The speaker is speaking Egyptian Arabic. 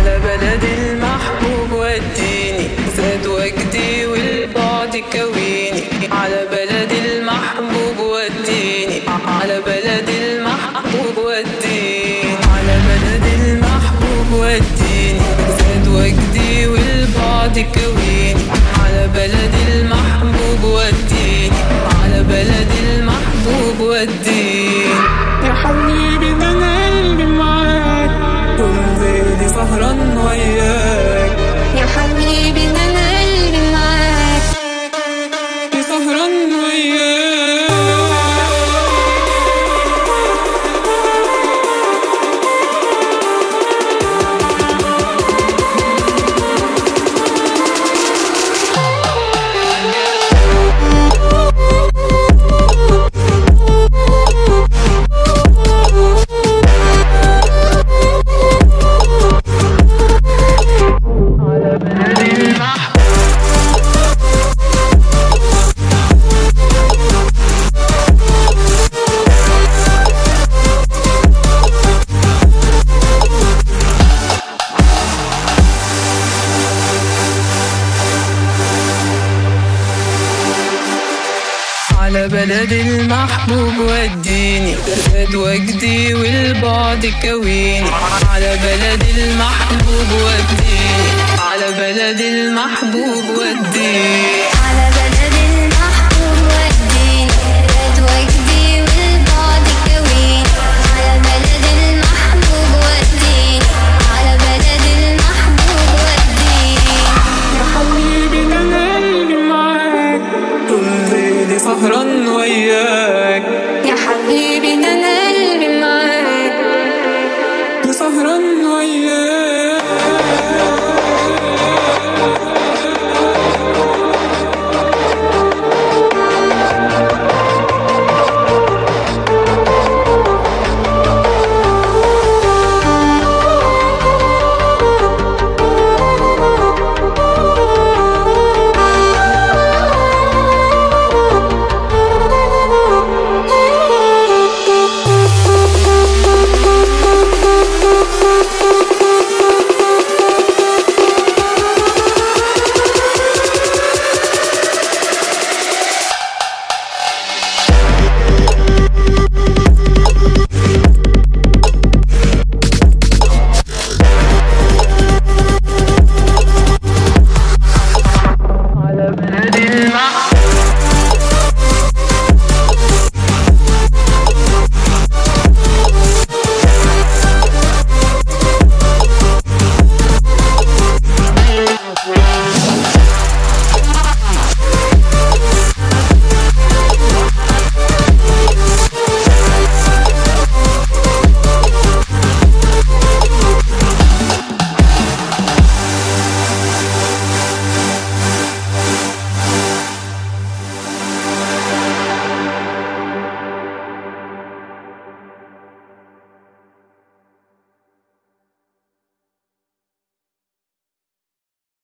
على بلد المحبوب وديني زاد وجدي والبعد كويني على بلد المحبوب وديني على بلد المحبوب وديني على بلد المحبوب وديني زاد وجدي والبعد كويني على بلد المحبوب وديني على بلد المحبوب وديني يا حبيبي ده انا قلبي معاك طول ليلي سهران وياك يا حبيبي ده انا قلبي معاك سهران وياك على بلد المحبوب على بلد المحبوب وديني زاد وجدي والبعد كويني على بلد المحبوب وديني على بلد المحبوب وديني على